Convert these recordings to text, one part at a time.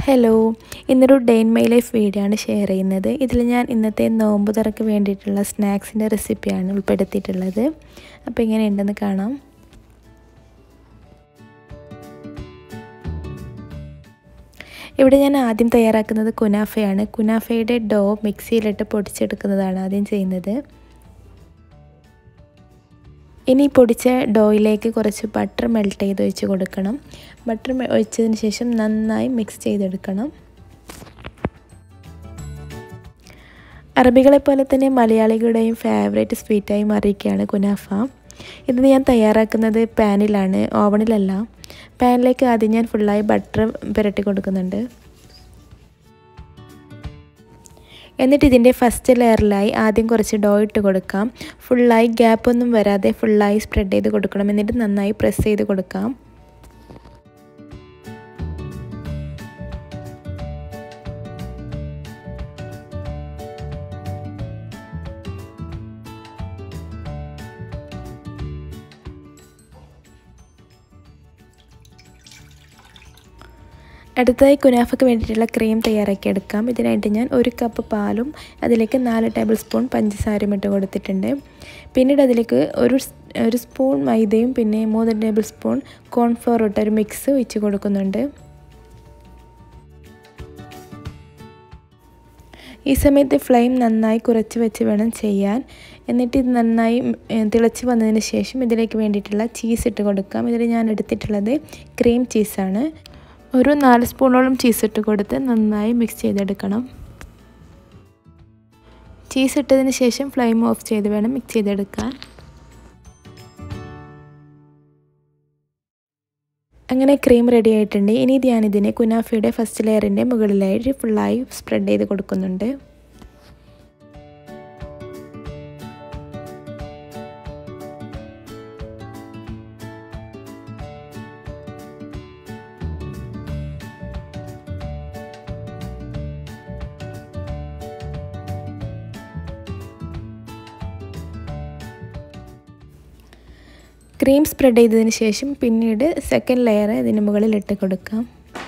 hello ഇന്നൊരു day in my life video ആണ് share ചെയ്യുന്നത് ഇതിൽ ഞാൻ ഇന്നത്തെ നോമ്പ് തുറക്ക് വേണ്ടിയിട്ടുള്ള സ്നാക്സിൻ്റെ റെസിപ്പിയാണ് ഉൾപ്പെടുത്തിയിട്ടുള്ളത് അപ്പോൾ എങ്ങനെയുണ്ടെന്ന് കാണാം ഇവിടെ ഞാൻ ആദ്യം തയ്യാറാക്കുന്നത് കുനാഫയാണ് കുനാഫയുടെ ഡോ മിക്സിയിലിട്ട് പൊടിച്ചെടുക്കുന്നതാണ് ആദ്യം ചെയ്യുന്നത് ഇനി പൊടിച്ച ഡോയിലേക്ക് കുറച്ച് ബട്ടർ മെൽറ്റ് ചെയ്ത് ഒഴിച്ച് കൊടുക്കണം ബട്ടർ ഒഴിച്ചതിന് ശേഷം നന്നായി മിക്സ് ചെയ്തെടുക്കണം അറബികളെ പോലെ തന്നെ മലയാളികളുടെയും ഫേവറേറ്റ് സ്വീറ്റായി മാറിയിരിക്കുകയാണ് കുനാഫ ഇത് ഞാൻ തയ്യാറാക്കുന്നത് പാനിലാണ് ഓവണിലല്ല പാനിലേക്ക് ആദ്യം ഞാൻ ഫുള്ളായി ബട്ടർ പുരട്ടി കൊടുക്കുന്നുണ്ട് എന്നിട്ട് ഇതിൻ്റെ ഫസ്റ്റ് ലെയറിലായി ആദ്യം കുറച്ച് ഡോ ഇട്ട് കൊടുക്കാം ഫുള്ളായി ഗ്യാപ്പൊന്നും വരാതെ ഫുള്ളായി സ്പ്രെഡ് ചെയ്ത് കൊടുക്കണം എന്നിട്ട് നന്നായി പ്രസ് ചെയ്ത് കൊടുക്കാം അടുത്തതായി കുനാഫയ്ക്ക് വേണ്ടിയിട്ടുള്ള ക്രീം തയ്യാറാക്കി എടുക്കാം ഇതിനായിട്ട് ഞാൻ ഒരു കപ്പ് പാലും അതിലേക്ക് നാല് ടേബിൾ സ്പൂൺ പഞ്ചസാരയും ഇട്ട് കൊടുത്തിട്ടുണ്ട് പിന്നീട് അതിലേക്ക് ഒരു ഒരു സ്പൂൺ മൈദയും പിന്നെ മൂന്ന് ടേബിൾ സ്പൂൺ കോൺഫ്ലോർ ഇട്ട ഒരു മിക്സ് ഒഴിച്ച് കൊടുക്കുന്നുണ്ട് ഈ സമയത്ത് ഫ്ലെയിം നന്നായി കുറച്ച് വെച്ച് വേണം ചെയ്യാൻ എന്നിട്ട് ഇത് നന്നായി തിളച്ച് വന്നതിന് ശേഷം ഇതിലേക്ക് വേണ്ടിയിട്ടുള്ള ചീസ് ഇട്ട് കൊടുക്കാം ഇതിൽ ഞാൻ എടുത്തിട്ടുള്ളത് ക്രീം ചീസാണ് ഒരു നാല് സ്പൂണോളം ചീസ് ഇട്ട് കൊടുത്ത് നന്നായി മിക്സ് ചെയ്തെടുക്കണം ചീസ് ഇട്ടതിന് ശേഷം ഫ്ലെയിം ഓഫ് ചെയ്ത് വേണം മിക്സ് ചെയ്തെടുക്കാൻ അങ്ങനെ ക്രീം റെഡി ആയിട്ടുണ്ട് ഇനി ഞാനിതിനെ കുനാഫയുടെ ഫസ്റ്റ് ലെയറിൻ്റെ മുകളിലായിട്ട് ഫുള്ളായി സ്പ്രെഡ് ചെയ്ത് കൊടുക്കുന്നുണ്ട് ക്രീം സ്പ്രെഡ് ചെയ്തതിന് ശേഷം പിന്നീട് സെക്കൻഡ് ലെയർ ഇതിന് മുകളിൽ ഇട്ട് കൊടുക്കാം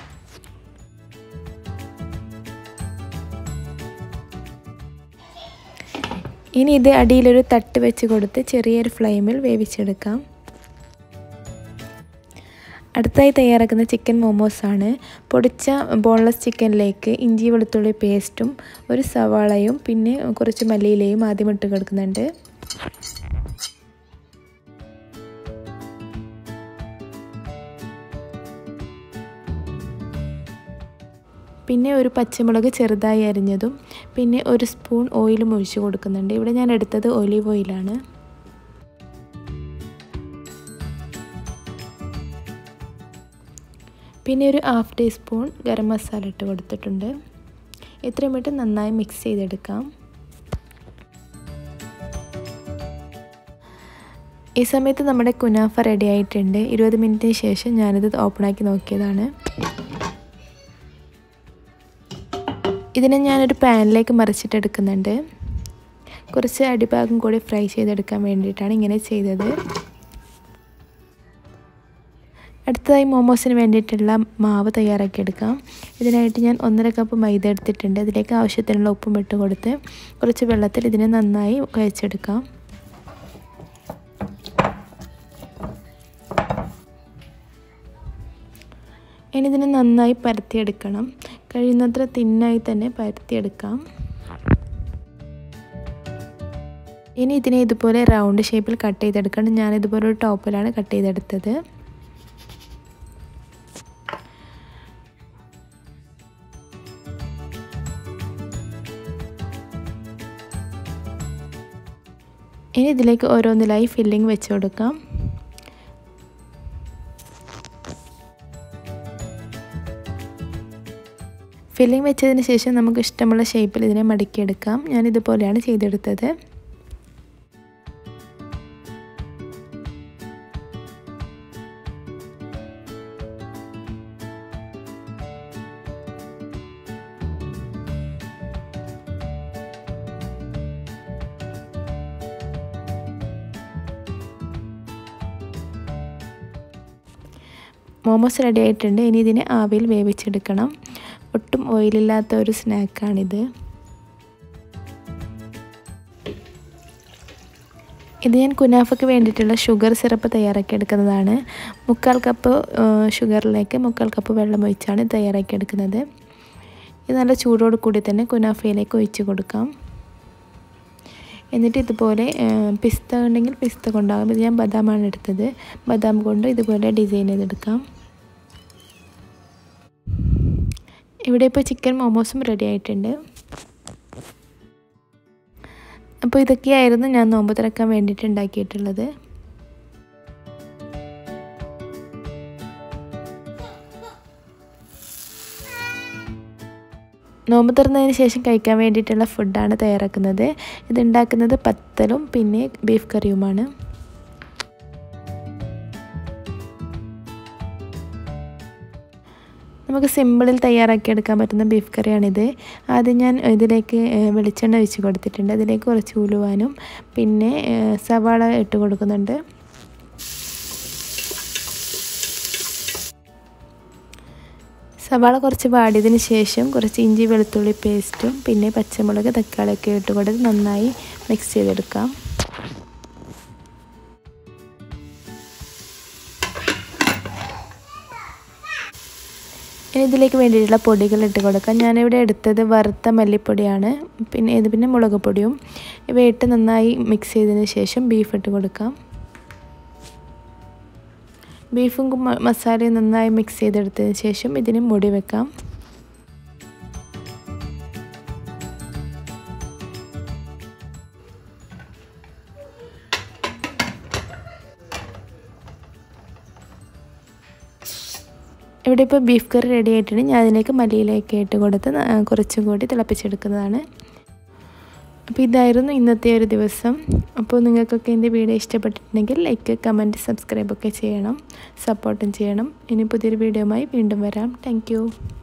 ഇനി ഇത് അടിയിലൊരു തട്ട് വെച്ച് കൊടുത്ത് ചെറിയൊരു ഫ്ലെയിമിൽ വേവിച്ചെടുക്കാം അടുത്തായി തയ്യാറാക്കുന്ന ചിക്കൻ മോമോസാണ് പൊടിച്ച ബോൺലെസ് ചിക്കനിലേക്ക് ഇഞ്ചി വെളുത്തുള്ളി പേസ്റ്റും ഒരു സവാളയും പിന്നെ കുറച്ച് മല്ലിയിലയും ആദ്യം ഇട്ട് കൊടുക്കുന്നുണ്ട് പിന്നെ ഒരു പച്ചമുളക് ചെറുതായി അരിഞ്ഞതും പിന്നെ ഒരു സ്പൂൺ ഓയിലും ഒഴിച്ച് കൊടുക്കുന്നുണ്ട് ഇവിടെ ഞാൻ എടുത്തത് ഒലീവ് ഓയിലാണ് പിന്നെ ഒരു ഹാഫ് ടീസ്പൂൺ ഗരം മസാല ഇട്ട് കൊടുത്തിട്ടുണ്ട് ഇത്രയും ഇട്ട് നന്നായി മിക്സ് ചെയ്തെടുക്കാം ഈ സമയത്ത് നമ്മുടെ കുനാഫ റെഡി ആയിട്ടുണ്ട് ഇരുപത് മിനിറ്റിന് ശേഷം ഞാനിത് ഓപ്പണാക്കി നോക്കിയതാണ് ഇതിനെ ഞാനൊരു പാനിലേക്ക് മറിച്ചിട്ടെടുക്കുന്നുണ്ട് കുറച്ച് അടിഭാഗം കൂടി ഫ്രൈ ചെയ്തെടുക്കാൻ വേണ്ടിയിട്ടാണ് ഇങ്ങനെ ചെയ്തത് അടുത്തതായി മോമോസിന് വേണ്ടിയിട്ടുള്ള മാവ് തയ്യാറാക്കി എടുക്കാം ഇതിനായിട്ട് ഞാൻ ഒന്നര കപ്പ് മൈദ എടുത്തിട്ടുണ്ട് അതിലേക്ക് ആവശ്യത്തിനുള്ള ഉപ്പും ഇട്ട് കൊടുത്ത് കുറച്ച് വെള്ളത്തിൽ ഇതിനെ നന്നായി കുഴച്ചെടുക്കാം ഇനി ഇതിനെ നന്നായി പരത്തിയെടുക്കണം കഴിയുന്നത്ര തിന്നായി തന്നെ പരത്തിയെടുക്കാം ഇനി ഇതിനെ ഇതുപോലെ റൗണ്ട് ഷേപ്പിൽ കട്ട് ചെയ്തെടുക്കണം ഞാൻ ഇതുപോലെ ഒരു ടോപ്പിലാണ് കട്ട് ചെയ്തെടുത്തത് ഇനി ഇതിലേക്ക് ഓരോന്നിലായി ഫില്ലിംഗ് വെച്ച് കൊടുക്കാം ഫില്ലിംഗ് വെച്ചതിന് ശേഷം നമുക്ക് ഇഷ്ടമുള്ള ഷേപ്പിൽ ഇതിനെ മടക്കിയെടുക്കാം ഞാൻ ഇതുപോലെയാണ് ചെയ്തെടുത്തത് മോമോസ് റെഡി ആയിട്ടുണ്ട് ഇനി ഇതിനെ ആവിയിൽ വേവിച്ചെടുക്കണം ഒട്ടും ഓയിലില്ലാത്ത ഒരു സ്നാക്കാണിത് ഇത് ഞാൻ കുനാഫയ്ക്ക് വേണ്ടിയിട്ടുള്ള ഷുഗർ സിറപ്പ് തയ്യാറാക്കി എടുക്കുന്നതാണ് മുക്കാൽ കപ്പ് ഷുഗറിലേക്ക് മുക്കാൽ കപ്പ് വെള്ളം ഒഴിച്ചാണ് തയ്യാറാക്കി എടുക്കുന്നത് ഇത് നല്ല ചൂടോട് കൂടി തന്നെ കുനാഫയിലേക്ക് ഒഴിച്ച് കൊടുക്കാം എന്നിട്ട് ഇതുപോലെ പിസ്ത ഉണ്ടെങ്കിൽ പിസ്ത കൊണ്ടാകും ഇത് ഞാൻ ബദാമാണ് എടുത്തത് ബദാം കൊണ്ട് ഇതുപോലെ ഡിസൈൻ ചെയ്തെടുക്കാം ഇവിടെ ഇപ്പോൾ ചിക്കൻ മോമോസും റെഡി ആയിട്ടുണ്ട് അപ്പോൾ ഇതൊക്കെയായിരുന്നു ഞാൻ നോമ്പ് തുറക്കാൻ വേണ്ടിയിട്ട് ഉണ്ടാക്കിയിട്ടുള്ളത് നോമ്പ് തുറന്നതിന് ശേഷം കഴിക്കാൻ വേണ്ടിയിട്ടുള്ള ഫുഡാണ് തയ്യാറാക്കുന്നത് ഇത് ഉണ്ടാക്കുന്നത് പത്തലും പിന്നെ ബീഫ് കറിയുമാണ് നമുക്ക് സിമ്പിളിൽ തയ്യാറാക്കിയെടുക്കാൻ പറ്റുന്ന ബീഫ് കറിയാണിത് ആദ്യം ഞാൻ ഇതിലേക്ക് വെളിച്ചെണ്ണ ഒഴിച്ച് കൊടുത്തിട്ടുണ്ട് അതിലേക്ക് കുറച്ച് ഉലുവാനും പിന്നെ സവാള ഇട്ട് കൊടുക്കുന്നുണ്ട് സവാള കുറച്ച് വാടിയതിന് ശേഷം കുറച്ച് ഇഞ്ചി വെളുത്തുള്ളി പേസ്റ്റും പിന്നെ പച്ചമുളക് തക്കാളിയൊക്കെ ഇട്ട് കൊടുത്ത് നന്നായി മിക്സ് ചെയ്തെടുക്കാം ഇനി ഇതിലേക്ക് വേണ്ടിയിട്ടുള്ള പൊടികൾ ഇട്ട് കൊടുക്കാം ഞാനിവിടെ എടുത്തത് വറുത്ത മല്ലിപ്പൊടിയാണ് പിന്നെ ഇത് പിന്നെ മുളക് പൊടിയും ഇവയിട്ട് നന്നായി മിക്സ് ചെയ്തതിന് ശേഷം ബീഫ് ഇട്ട് കൊടുക്കാം ബീഫും മസാലയും നന്നായി മിക്സ് ചെയ്തെടുത്തതിന് ശേഷം ഇതിന് മുടി വെക്കാം ഇവിടെ ഇപ്പോൾ ബീഫ് കറി റെഡി ആയിട്ടുണ്ട് ഞാൻ അതിലേക്ക് മല്ലിയിലേക്ക് ഇട്ട് കൊടുത്ത് കുറച്ചും കൂടി തിളപ്പിച്ചെടുക്കുന്നതാണ് അപ്പോൾ ഇതായിരുന്നു ഇന്നത്തെ ഒരു ദിവസം അപ്പോൾ നിങ്ങൾക്കൊക്കെ എൻ്റെ വീഡിയോ ഇഷ്ടപ്പെട്ടിട്ടുണ്ടെങ്കിൽ ലൈക്ക് കമൻറ്റ് സബ്സ്ക്രൈബ് ഒക്കെ ചെയ്യണം സപ്പോർട്ടും ചെയ്യണം ഇനി പുതിയൊരു വീഡിയോയുമായി വീണ്ടും വരാം താങ്ക്